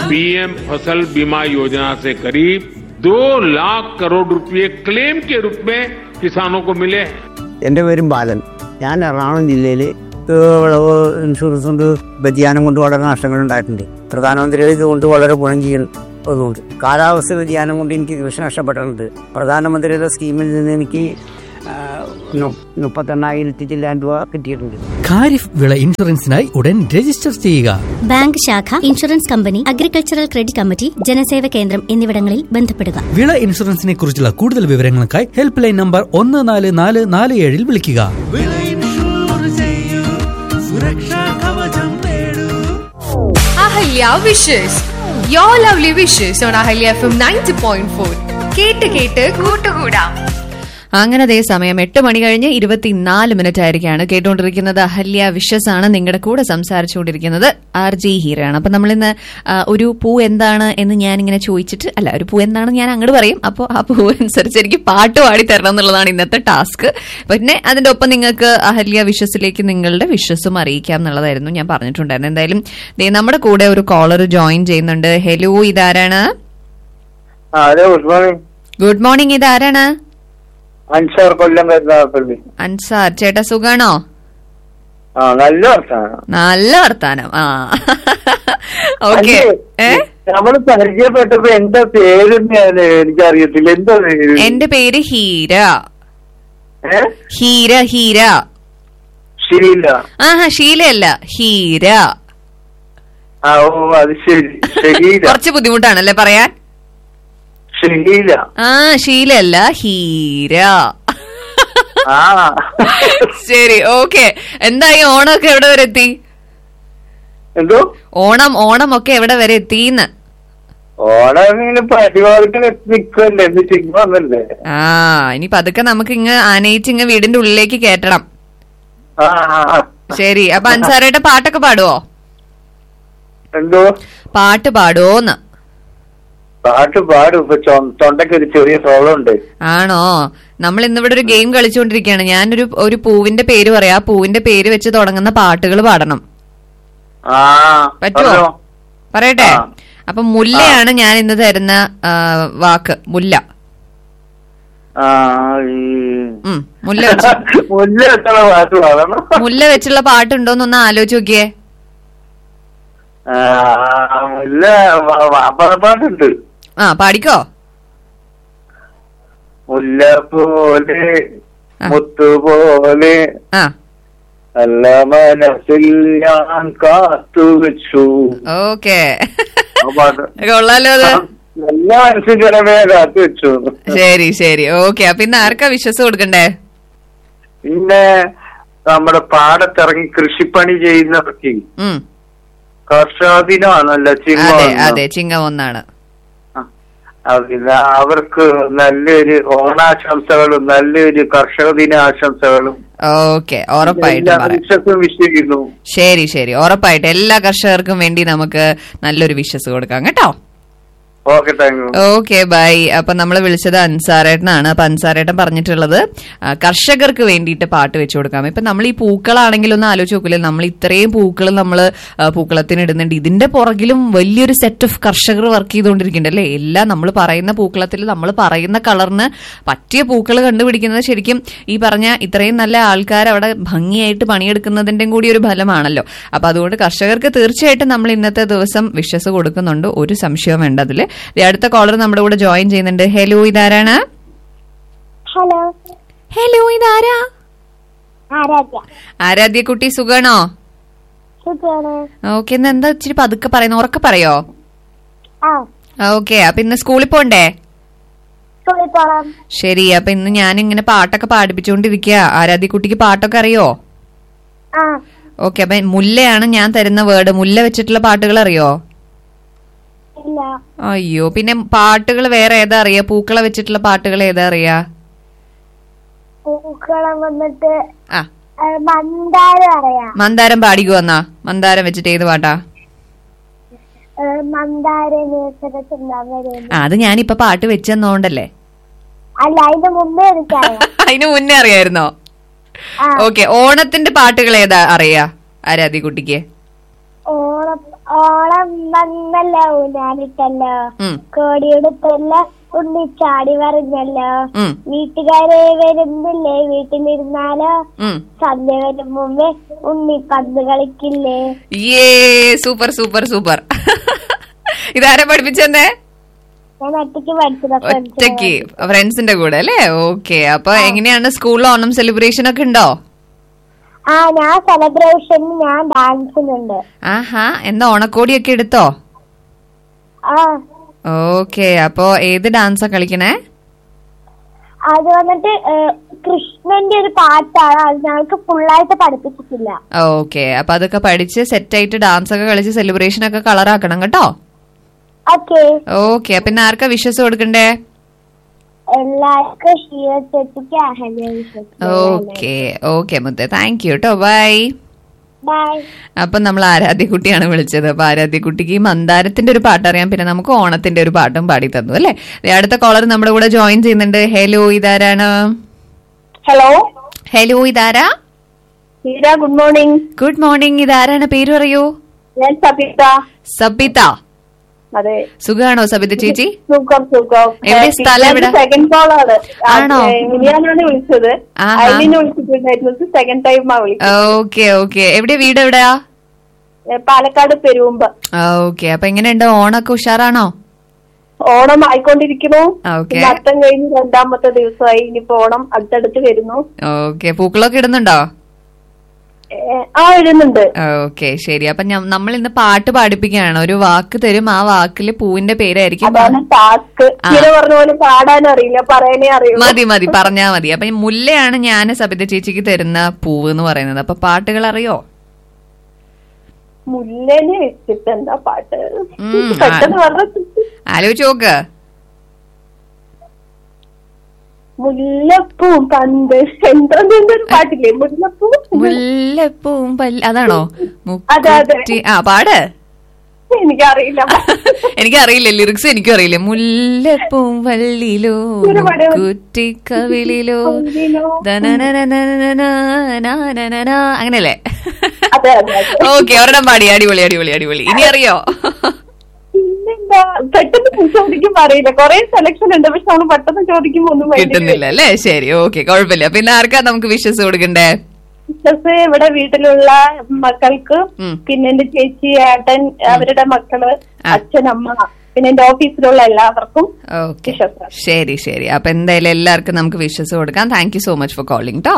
PM फसल बीमा योजना से करीब दो लाख करोड़ रुपए क्लेम के रूप में किसानों को मिले हैं എൻ്റെ പേരും ബാലൻ ഞാൻ എറണാകുളം ജില്ലയിൽ വിളവ് ഇൻഷുറൻസ് കൊണ്ട് വ്യതിയാനം കൊണ്ട് വളരെ നഷ്ടങ്ങൾ ഉണ്ടായിട്ടുണ്ട് പ്രധാനമന്ത്രി ഇതുകൊണ്ട് വളരെ ഗുണം ചെയ്യുന്നതുകൊണ്ട് കാലാവസ്ഥ വ്യതിയാനം കൊണ്ട് എനിക്ക് കൃഷി നഷ്ടപ്പെട്ടിട്ടുണ്ട് പ്രധാനമന്ത്രിയുടെ സ്കീമിൽ നിന്ന് എനിക്ക് ആ, നു- മുപ്പത്തെണ്ണായിരത്തി ചില്ലാൻ രൂപ കിട്ടിയിട്ടുണ്ട് ഖാരിഫ് വിള ഇൻഷുറൻസിനായി ഉടൻ രജിസ്റ്റർ ചെയ്യുക ബാങ്ക് ശാഖ insurance company agricultural credit committee Janaseva Kendram എന്നിവിടങ്ങളിൽ ബന്ധപ്പെടുക വിള ഇൻഷുറൻസിനെ കുറിച്ചുള്ള കൂടുതൽ വിവരങ്ങൾക്കായി ഹെൽപ്പ് ലൈൻ നമ്പർ ഒന്ന് നാല് നാല് നാല് ഏഴിൽ വിളിക്കുക വിള ഇൻഷൂർ ചെയ്യൂ സുരക്ഷാ കവചം നേടൂ Ahalya wishes you lovely wishes on Ahalya F M ninety point four കേട്ട് കേട്ട് കൂട്ടുകൂടാം അങ്ങനെ അതേ സമയം എട്ട് മണി കഴിഞ്ഞ് ഇരുപത്തിനാല് മിനിറ്റ് ആയിരിക്കാണ് കേട്ടുകൊണ്ടിരിക്കുന്നത് അഹല്യ വിഷസ് ആണ് നിങ്ങളുടെ കൂടെ സംസാരിച്ചുകൊണ്ടിരിക്കുന്നത് ആർ ജി ഹീറയാണ് അപ്പൊ നമ്മളിന്ന് ആ, ഒരു പൂ എന്താണ് എന്ന് ഞാൻ ഇങ്ങനെ ചോദിച്ചിട്ട് അല്ല ഒരു പൂ എന്താണെന്ന് ഞാൻ അങ്ങോട്ട് പറയും അപ്പോൾ ആ പൂ അനുസരിച്ച് എനിക്ക് പാട്ട് പാടി തരണം എന്നുള്ളതാണ് ഇന്നത്തെ ടാസ്ക് പിന്നെ അതിന്റെ ഒപ്പം നിങ്ങൾക്ക് അഹല്യ വിഷസിലേക്ക് നിങ്ങളുടെ വിഷസും അറിയിക്കാം എന്നുള്ളതായിരുന്നു ഞാൻ പറഞ്ഞിട്ടുണ്ടായിരുന്നു എന്തായാലും ദേ നമ്മുടെ കൂടെ ഒരു കോളർ ജോയിൻ ചെയ്യുന്നുണ്ട് ഹലോ ഇതാരാണ് hello good morning good morning ഇതാരാണ് അൻസാർ കൊല്ലം കരുതാപ്പള്ളി അൻസാർ ചേട്ടാ സുഖാണോ ആ നല്ല വർത്താനം നല്ല വർത്താനം ആ ഓക്കെ ഏ നമ്മൾ പരിചയപ്പെട്ടപ്പോ എന്താ പേര് എനിക്കറിയത്തില്ല എന്താ പേര് എന്റെ പേര് ഹീര ഏ? ഹീര ഹീര ശരിയില്ല ആഹാ ഷീലയല്ല ഹീര ആ ഓ അത് ശരി ശരിയില്ല കുറച്ച് ബുദ്ധിമുട്ടാണല്ലേ പറയാൻ ശരിയില്ല ആ ഷീലയല്ല ഹീര ആ ശരി ഓക്കെ എന്തായി ഓണമൊക്കെ എവിടെ വരെ എത്തി എന്തോ ഓണം ഓണം ഒക്കെ എവിടെ വരെ എത്തിന്ന് ഓണം ഇങ്ങനെ പരിപാടികൾ നിൽക്കല്ലേ എന്ന് ചിങ്ങ വന്നല്ലേ ആ ഇനി പതുക്കെ നമുക്ക് ഇങ്ങ് ആനയിച്ച് ഇങ്ങ് വീടിന്റെ ഉള്ളിലേക്ക് കേറ്റണം ആ ആ, ആ. ശരി അപ്പൊ അൻസാരേട്ട പാട്ടൊക്കെ പാടുവോ എന്തോ പാട്ട് പാടുവോന്ന് പാട്ട് പാടും ഇപ്പൊ ചൊ- തൊണ്ടയ്ക്ക് ഒരു ചെറിയ പ്രോബ്ലം ഉണ്ട് ആണോ നമ്മൾ ഇന്നിവിടെ ഒരു ഗെയിം കളിച്ചുകൊണ്ടിരിക്കുകയാണ് ഞാനൊരു ഒരു പൂവിന്റെ പേര് പറയാം ആ പൂവിന്റെ പേര് വെച്ച് തുടങ്ങുന്ന പാട്ടുകൾ പാടണം ആ പറ്റുമോ പറഞ്ഞോ. പറയട്ടെ ആ. അപ്പൊ മുല്ലയാണ് ഞാൻ ഇന്ന് തരുന്ന ആ, വാക്ക് മുല്ല ആ ഈ ഉം മുല്ല വെച്ച് മുല്ല എത്ര പാട്ട് പാടണം മുല്ല വെച്ചുള്ള പാട്ടുണ്ടോന്നൊന്ന് ആലോചിച്ച് നോക്കിയേ ആ, മുല്ല വ- വ- പാട്ടുണ്ട് ആ പാടിക്കോ മുല്ല പോലെ ആ. മുത്തുപോലെ ആ നല്ല മനസ്സിൽ ഞാൻ കാത്തു വെച്ചു ഓക്കെ ആ പാട്ട് കൊള്ളാലോ അത് നല്ല മനസ്സിൽ ജനമേ കാത്തു വെച്ചു ശരി ശരി ഓക്കെ അപ്പൊ ഇന്ന് ആർക്കാ വിശ്വസം കൊടുക്കണ്ടേ പിന്നെ നമ്മുടെ പാടത്തിറങ്ങി കൃഷിപ്പണി ചെയ്യുന്നവർക്ക് ഉം കർഷക ദിനമാണല്ലോ ചിങ്ങ അതെ ഒന്ന്. അതെ ചിങ്ങം ഒന്നാണ് ആ, പിന്നെ അവർക്ക് നല്ലൊരു ഓണാശംസകളും നല്ലൊരു കർഷക ദിന ആശംസകളും ഓക്കെ ഉറപ്പായിട്ടും എല്ലാ പറയാം വിശ്വസും വിശ്വസിക്കുന്നു ശരി ശരി ഉറപ്പായിട്ട് എല്ലാ കർഷകർക്കും വേണ്ടി നമുക്ക് നല്ലൊരു വിശ്വസ് കൊടുക്കാം കേട്ടോ okay thank you okay bye അപ്പൊ നമ്മൾ വിളിച്ചത് അൻസാരേട്ടനാണ് അപ്പൊ അൻസാരേട്ടൻ പറഞ്ഞിട്ടുള്ളത് ആ, കർഷകർക്ക് വേണ്ടിയിട്ട് പാട്ട് വെച്ചു കൊടുക്കാം ഇപ്പൊ നമ്മൾ ഈ പൂക്കളാണെങ്കിൽ ഒന്ന് ആലോചിച്ച് നോക്കില്ലേ നമ്മൾ ഇത്രയും പൂക്കൾ നമ്മൾ പൂക്കളത്തിന് ഇടുന്നുണ്ട് ഇതിന്റെ പുറകിലും വലിയൊരു സെറ്റ് ഓഫ് കർഷകർ വർക്ക് ചെയ്തുകൊണ്ടിരിക്കുന്നുണ്ട് അല്ലേ എല്ലാം നമ്മൾ പറയുന്ന പൂക്കളത്തിൽ നമ്മൾ പറയുന്ന കളറിന് പറ്റിയ പൂക്കൾ കണ്ടുപിടിക്കുന്നത് ശരിക്കും ഈ പറഞ്ഞ ഇത്രയും നല്ല ആൾക്കാർ അവിടെ ഭംഗിയായിട്ട് പണിയെടുക്കുന്നതിന്റെയും കൂടി ഒരു ഫലമാണല്ലോ അപ്പൊ അതുകൊണ്ട് കർഷകർക്ക് തീർച്ചയായിട്ടും നമ്മൾ ഇന്നത്തെ ദിവസം വിശ്വസ് കൊടുക്കുന്നുണ്ട് ഒരു സംശയവും വേണ്ട അതില് ദേ അടുത്ത കോളർ നമ്മുടെ കൂടെ ജോയിൻ ചെയ്യുന്നുണ്ട് ഹലോ ഇതാരാണ് ഹലോ ഹലോ ഇതാരാ ആരാധ്യ ആരാധ്യ കുട്ടി സുഖാണോ സുഖാണ് ഓക്കെ ഇന്ന് എന്താ ഇച്ചിരി പതുക്കെ പറയുന്നു ഉറക്കെ പറയോ ആ ഓക്കെ അപ്പൊ ഇന്ന് സ്കൂളിൽ പോണ്ടേ സ്കൂളിൽ പോണം ശരി അപ്പൊ ഇന്ന് ഞാൻ ഇങ്ങനെ പാട്ടൊക്കെ പാടിപ്പിച്ചുകൊണ്ടിരിക്കുക ആരാധ്യ കുട്ടിക്ക് പാട്ടൊക്കെ അറിയോ ആ ഓക്കെ അപ്പൊ മുല്ലയാണ് ഞാൻ തരുന്ന വേർഡ് മുല്ല വെച്ചിട്ടുള്ള പാട്ടുകൾ അറിയോ ഇല്ല അയ്യോ പിന്നെ പാട്ടുകൾ വേറെ ഏതാ അറിയാ പൂക്കളെ വെച്ചിട്ടുള്ള പാട്ടുകൾ ഏതാ അറിയാ പൂക്കളം വന്നിട്ട് ആ ആ, മന്ദാരം അറിയാം മന്ദാരം പാടിക്കോ എന്നാ മന്ദാരം വെച്ചിട്ട് ഏത് പാട്ടാ ആ, മന്ദാരം നേസരത്തുണ്ടാകും ആ, അത് ഞാനിപ്പൊ പാട്ട് വെച്ചെന്നോണ്ടല്ലേ അല്ല അതിന്റെ മുമ്പേ എനിക്കറിയാം അതിന് മുന്നേ അറിയായിരുന്നോ ആ ഓക്കെ ഓണത്തിന്റെ പാട്ടുകൾ ഏതാ അറിയാ ആരാധ്യ കുട്ടിക്ക് ഓണം ഓളം വന്നല്ലോ ഊഞ്ഞാലിട്ടല്ലോ ഉം, കോടിയെടുത്തല്ല ഉണ്ണി ചാടി പറഞ്ഞല്ലോ ഉം, വീട്ടുകാരെ വരുന്നില്ലേ വീട്ടിലിരുന്നാലോ ഉം. സന്ധ്യ വരും മുമ്പേ ഉണ്ണി പന്ത് കളിക്കില്ലേ യേ സൂപ്പർ സൂപ്പർ സൂപ്പർ ഇതാരാ പഠിപ്പിച്ചെന്നേ ഞാൻ ഒറ്റയ്ക്ക് പഠിച്ചത് ഒറ്റയ്ക്ക് ഫ്രണ്ട്സിന്റെ കൂടെ അല്ലേ ഓക്കെ അപ്പൊ എങ്ങനെയാണ് സ്കൂളിൽ ഓണം സെലിബ്രേഷൻ ഒക്കെ ഉണ്ടോ ആ ഞാൻ സെലിബ്രേഷന് ഞാൻ ഡാൻസിനുണ്ട് ആഹാ എന്താ ഓണക്കോടിയൊക്കെ എടുത്തോ ആ ഓക്കെ അപ്പൊ ഏത് ഡാൻസാ കളിക്കണേ അത് വന്നിട്ട് ഏഹ്, കൃഷ്ണന്റെ ഒരു പാട്ടാണ് അത് ഞങ്ങൾക്ക് ഫുള്ളായിട്ട് പഠിപ്പിച്ചിട്ടില്ല ഓക്കെ അപ്പൊ അതൊക്കെ പഠിച്ച് സെറ്റ് ആയിട്ട് ഡാൻസ് ഒക്കെ കളിച്ച് സെലിബ്രേഷൻ ഒക്കെ കളറാക്കണം കേട്ടോ ഓക്കെ ഓക്കെ അപ്പൊ ഇന്ന് ആർക്കാ വിശ്വസ് കൊടുക്കണ്ടേ എല്ലാവർക്കും ഷീല ചേച്ചിക്ക് അഹല്യ ഓക്കെ ഓക്കെ മുത്തേ താങ്ക് യു കേട്ടോ ബൈ ബൈ അപ്പൊ നമ്മൾ ആരാധ്യക്കുട്ടിയാണ് വിളിച്ചത് അപ്പൊ ആരാധ്യക്കുട്ടിക്ക് ഈ മന്ദാരത്തിന്റെ ഒരു പാട്ട് അറിയാം പിന്നെ നമുക്ക് ഓണത്തിന്റെ ഒരു പാട്ടും പാടി തന്നു അല്ലെ അടുത്ത കോളർ നമ്മുടെ കൂടെ ജോയിൻ ചെയ്യുന്നുണ്ട് ഹലോ ഇതാരാണ് ഹലോ ഹലോ ഇതാരാ Heera good morning good morning ഇതാരാണ് പേര് പറയൂ ഞാൻ സബിത സബിത അതെ സുഖാണോ സബിത ചേച്ചി സുഖം സുഖം എവിടെ സ്ഥലം എവിടെ? സെക്കൻഡ് കോൾ ആണ് ആണോ? മിനിയാനാണ് വിളിച്ചത് ആഹാ. ഐലിനെ വിളിച്ചിട്ടുണ്ടായിരുന്നു സെക്കൻഡ് ടൈം ആ വിളിച്ചത് ഓക്കെ ഓക്കെ എവിടെ വീട് എവിടെയാ ഏ, പാലക്കാട് പെരുമ്പ് ഓക്കെ അപ്പൊ എങ്ങനെയുണ്ട് ഓണൊക്കെ ഉഷാറാണോ ഓണം ആയിക്കൊണ്ടിരിക്കുന്നു ഓക്കെ ഇന്ന് അത്തം കഴിഞ്ഞ് രണ്ടാമത്തെ ദിവസമായി ഇനിയിപ്പോ ഓണം അടുത്തടുത്ത് വരുന്നു ഓക്കെ പൂക്കളൊക്കെ ഇടുന്നുണ്ടോ ഏ, ആ ഇടുന്നുണ്ട് ഓക്കെ ശരി അപ്പൊ നമ്മൾ ഇന്ന് പാട്ട് പാടിപ്പിക്കുകയാണ് ഒരു വാക്ക് തരും ആ വാക്കില് പൂവിന്റെ പേരായിരിക്കും അതാണ് ടാസ്ക് ഇങ്ങനെ പറഞ്ഞ പോലെ പാടാൻ അറിയില്ല പറയാനേ അറിയൂ മതി മതി പറഞ്ഞാ മതി അപ്പൊ ഈ മുല്ലയാണ് ഞാൻ സബിത ചേച്ചിക്ക് തരുന്ന പൂവ് എന്ന് പറയുന്നത് അപ്പൊ പാട്ടുകൾ അറിയോ മുല്ലേനെ വെച്ചിട്ട് എന്താ പാട്ട് ഉം, പെട്ടെന്ന് പറഞ്ഞ ആലോചിച്ച് നോക്ക് മുല്ലപ്പൂ പന്ത് എന്തോ എന്തൊരു പാട്ടില്ലേ മുല്ലപ്പൂ മുല്ലപ്പൂവും പല്ല അതാണോ അതെ, അതെ. മുക്കുറ്റി ആ പാട് എനിക്കറിയില്ല എനിക്കറിയില്ല ലിറിക്സ് എനിക്കും അറിയില്ല മുല്ലപ്പൂം വള്ളിലോ ഒരു പാട്. കുറ്റിക്കവിളിലോ കവിളിലോ. അങ്ങനെയല്ലേ അതെ അതെ അതെ ഓക്കെ ഒരെണ്ണം പാടി അടിപൊളി അടിപൊളി അടിപൊളി ഇനി അറിയോ പിന്നെന്താ പെട്ടെന്ന് ചോദിക്കുമ്പോ അറിയില്ല കൊറേ സെലക്ഷൻ ഉണ്ട് പക്ഷെ നമ്മള് പെട്ടെന്ന് ചോദിക്കുമ്പോ ഒന്നും mind ല് കിട്ടുന്നില്ല അല്ലേ ശരി ഓക്കെ കുഴപ്പമില്ല പിന്നെ ആർക്കാ നമുക്ക് വിശ്വസ് കൊടുക്കണ്ടേ വിശ്വസ് ഇവിടെ വീട്ടിലുള്ള മക്കൾക്ക് ഉം. പിന്നെ എന്റെ ചേച്ചി ഏട്ടൻ അവരുടെ മക്കള് അച്ഛൻ അമ്മ പിന്നെ എന്റെ ഓഫീസിലുള്ള എല്ലാവർക്കും ഓക്കെ വിശ്വസ് ശരി ശരി അപ്പൊ എന്തായാലും എല്ലാവർക്കും നമുക്ക് വിശ്വസ് കൊടുക്കാം thank you so much for calling കേട്ടോ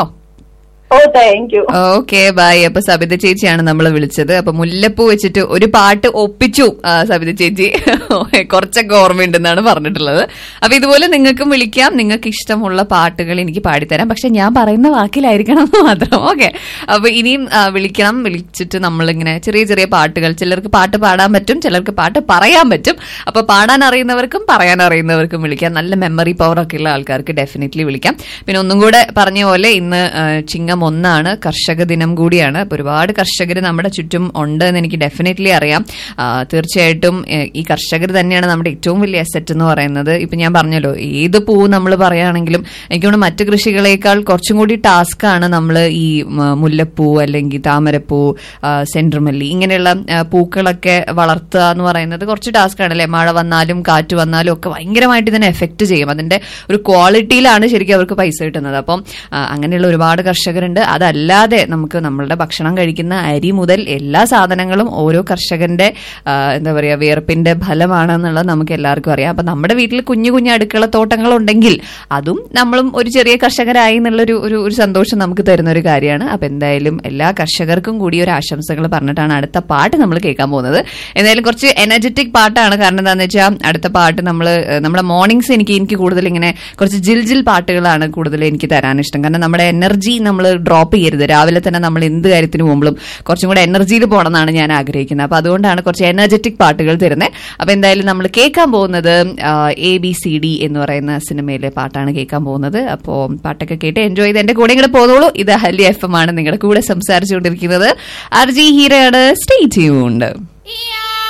oh thank you okay bye അപ്പൊ സബിത ചേച്ചിയാണ് നമ്മൾ വിളിച്ചത് അപ്പൊ മുല്ലപ്പൂ വെച്ചിട്ട് ഒരു പാട്ട് ഒപ്പിച്ചു ആ, സബിത ചേച്ചി കുറച്ചൊക്കെ ഓർമ്മയുണ്ടെന്നാണ് പറഞ്ഞിട്ടുള്ളത് അപ്പൊ ഇതുപോലെ നിങ്ങൾക്കും വിളിക്കാം നിങ്ങൾക്ക് ഇഷ്ടമുള്ള പാട്ടുകൾ എനിക്ക് പാടിത്തരാം പക്ഷെ ഞാൻ പറയുന്ന വാക്കിലായിരിക്കണം എന്ന് മാത്രം ഓക്കെ അപ്പൊ ഇനിയും ആ, വിളിക്കണം വിളിച്ചിട്ട് നമ്മളിങ്ങനെ ചെറിയ ചെറിയ പാട്ടുകൾ ചിലർക്ക് പാട്ട് പാടാൻ പറ്റും ചിലർക്ക് പാട്ട് പറയാൻ പറ്റും അപ്പൊ പാടാൻ അറിയുന്നവർക്കും പറയാൻ അറിയുന്നവർക്കും വിളിക്കാം നല്ല മെമ്മറി പവർ ഒക്കെ ഉള്ള ആൾക്കാർക്ക് ഡെഫിനറ്റ്ലി വിളിക്കാം പിന്നെ ഒന്നും കൂടെ പറഞ്ഞ പോലെ ഇന്ന് ആ, ചിങ്ങം ഒന്നാണ് കർഷക ദിനം കൂടിയാണ് അപ്പൊ ഒരുപാട് കർഷകർ നമ്മുടെ ചുറ്റും ഉണ്ട് എന്ന് എനിക്ക് ഡെഫിനറ്റ്ലി അറിയാം ആ, തീർച്ചയായിട്ടും ഏ, ഈ കർഷകർ തന്നെയാണ് നമ്മുടെ ഏറ്റവും വലിയ അസറ്റ് എന്ന് പറയുന്നത് ഇപ്പൊ ഞാൻ പറഞ്ഞല്ലോ ഏത് പൂ നമ്മൾ പറയുകയാണെങ്കിലും എനിക്ക് തോന്നുന്നു മറ്റു കൃഷികളേക്കാൾ കുറച്ചും കൂടി ടാസ്ക് ആണ് നമ്മൾ ഈ മ, മുല്ലപ്പൂ അല്ലെങ്കിൽ താമരപ്പൂ ആ, സെൻട്രമല്ലി ഇങ്ങനെയുള്ള ആ, പൂക്കളൊക്കെ വളർത്തുക എന്ന് പറയുന്നത് കുറച്ച് ടാസ്ക് ആണ് അല്ലെ മഴ വന്നാലും കാറ്റ് വന്നാലും ഒക്കെ ഭയങ്കരമായിട്ട് ഇതിനെ എഫക്ട് ചെയ്യും അതിന്റെ ഒരു ക്വാളിറ്റിയിലാണ് ശരിക്കും അവർക്ക് പൈസ കിട്ടുന്നത് അപ്പം ആ, അങ്ങനെയുള്ള ഒരുപാട് കർഷകരുണ്ട് അതല്ലാതെ നമുക്ക് നമ്മളുടെ ഭക്ഷണം കഴിക്കുന്ന അരി മുതൽ എല്ലാ സാധനങ്ങളും ഓരോ കർഷകന്റെ ആ, എന്താ പറയാ വിയർപ്പിന്റെ ഫലമാണെന്നുള്ളത് നമുക്ക് എല്ലാവർക്കും അറിയാം അപ്പൊ നമ്മുടെ വീട്ടിൽ കുഞ്ഞു കുഞ്ഞു അടുക്കളത്തോട്ടങ്ങൾ ഉണ്ടെങ്കിൽ അതും നമ്മളും ഒരു ചെറിയ കർഷകരായി എന്നുള്ളൊരു ഒരു ഒരു സന്തോഷം നമുക്ക് തരുന്ന ഒരു കാര്യമാണ് അപ്പൊ എന്തായാലും എല്ലാ കർഷകർക്കും കൂടി ഒരു ആശംസകൾ പറഞ്ഞിട്ടാണ് അടുത്ത പാട്ട് നമ്മൾ കേൾക്കാൻ പോകുന്നത് എന്തായാലും കുറച്ച് എനർജറ്റിക് പാട്ടാണ് കാരണം എന്താണെന്ന് വെച്ചാൽ അടുത്ത പാട്ട് നമ്മൾ നമ്മുടെ മോർണിംഗ്സ് എനിക്ക് എനിക്ക് കൂടുതൽ ഇങ്ങനെ കുറച്ച് ജിൽ ജിൽ പാട്ടുകളാണ് കൂടുതൽ എനിക്ക് തരാൻ ഇഷ്ടം കാരണം നമ്മുടെ എനർജി നമ്മൾ ഡ്രോപ്പ് ചെയ്യരുത് രാവിലെ തന്നെ നമ്മൾ എന്ത് കാര്യത്തിന് പോകുമ്പോഴും കുറച്ചും കൂടെ എനർജിയിൽ പോകണം എന്നാണ് ഞാൻ ആഗ്രഹിക്കുന്നത് അപ്പൊ അതുകൊണ്ടാണ് കുറച്ച് എനർജറ്റിക് പാട്ടുകൾ തരുന്നത് അപ്പൊ എന്തായാലും നമ്മൾ കേൾക്കാൻ പോകുന്നത് എ ബി സി ഡി എന്ന് പറയുന്ന സിനിമയിലെ പാട്ടാണ് കേൾക്കാൻ പോകുന്നത് അപ്പോൾ പാട്ടൊക്കെ കേട്ട് എൻജോയ് ചെയ്ത് എന്റെ കൂടെ ഇങ്ങോട്ട് പോന്നോളൂ ഇത് ഹല്ലി എഫ് എം ആണ് നിങ്ങളുടെ കൂടെ സംസാരിച്ചുകൊണ്ടിരിക്കുന്നത് അർജി ഹീറയാണ് സ്റ്റേ ട്യൂൺഡ്